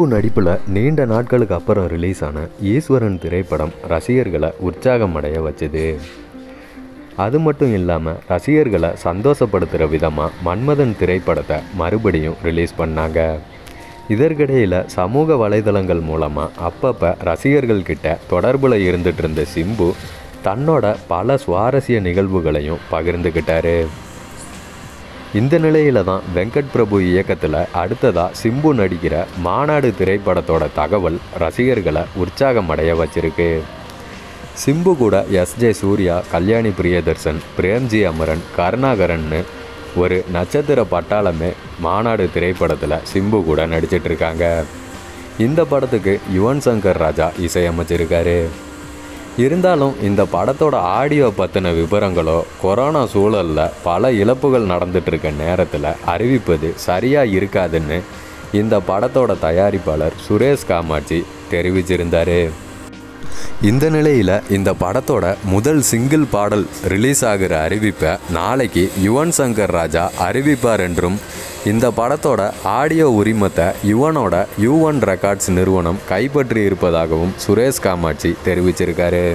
சிம்பு நடிப்பில் நீண்ட நாட்களுக்கு அப்புறம் ரிலீஸ் ஆன ஈஸ்வரன் திரைப்படம் ரசிகர்களை உற்சாகம் அடைய வச்சுது அது மட்டும் இல்லாமல் ரசிகர்களை சந்தோஷப்படுத்துகிற விதமாக மன்மதன் திரைப்படத்தை மறுபடியும் ரிலீஸ் பண்ணாங்க இதற்கிடையில் சமூக வலைதளங்கள் மூலமாக அப்பப்போ ரசிகர்கள் கிட்ட தொடர்பில் இருந்துட்டு இருந்த சிம்பு தன்னோட பல சுவாரஸ்ய நிகழ்வுகளையும் பகிர்ந்துக்கிட்டாரு இந்த நிலையில தான் வெங்கட் பிரபு இயக்கத்தில் அடுத்ததாக சிம்பு நடிக்கிற மாநாடு திரைப்படத்தோட தகவல் ரசிகர்களை உற்சாகம் அடைய வச்சிருக்கு சிம்பு கூட எஸ் ஜே சூர்யா கல்யாணி பிரியதர்சன் பிரேம்ஜி அமரன் கருணாகரன்னு ஒரு நட்சத்திர பட்டாளமே மாநாடு திரைப்படத்தில் சிம்பு கூட நடிச்சிட்டு இருக்காங்க இந்த படத்துக்கு யுவன் சங்கர் ராஜா இசையமைச்சிருக்காரு இருந்தாலும் இந்த படத்தோட ஆடியோ பற்றின விவரங்களோ கொரோனா சூழலில் பல இழப்புகள் நடந்துட்டு இருக்க நேரத்தில் அறிவிப்பது சரியாக இருக்காதுன்னு இந்த படத்தோட தயாரிப்பாளர் சுரேஷ் காமாட்சி தெரிவிச்சிருந்தாரு இந்த நிலையில் இந்த படத்தோட முதல் சிங்கிள் பாடல் ரிலீஸ் ஆகிற அறிவிப்பை நாளைக்கு யுவன் சங்கர் ராஜா அறிவிப்பார் என்றும் இந்த படத்தோட ஆடியோ உரிமத்தை யுவனோட யுவன் ரெக்கார்ட்ஸ் நிறுவனம் கைப்பற்றி இருப்பதாகவும் சுரேஷ் காமாட்சி தெரிவிச்சிருக்காரு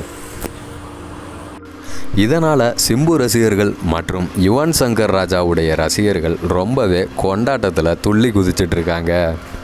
இதனால் சிம்பு ரசிகர்கள் மற்றும் யுவன் சங்கர் ராஜாவுடைய ரசிகர்கள் ரொம்பவே கொண்டாட்டத்தில் துள்ளி குதிச்சிட்டு இருக்காங்க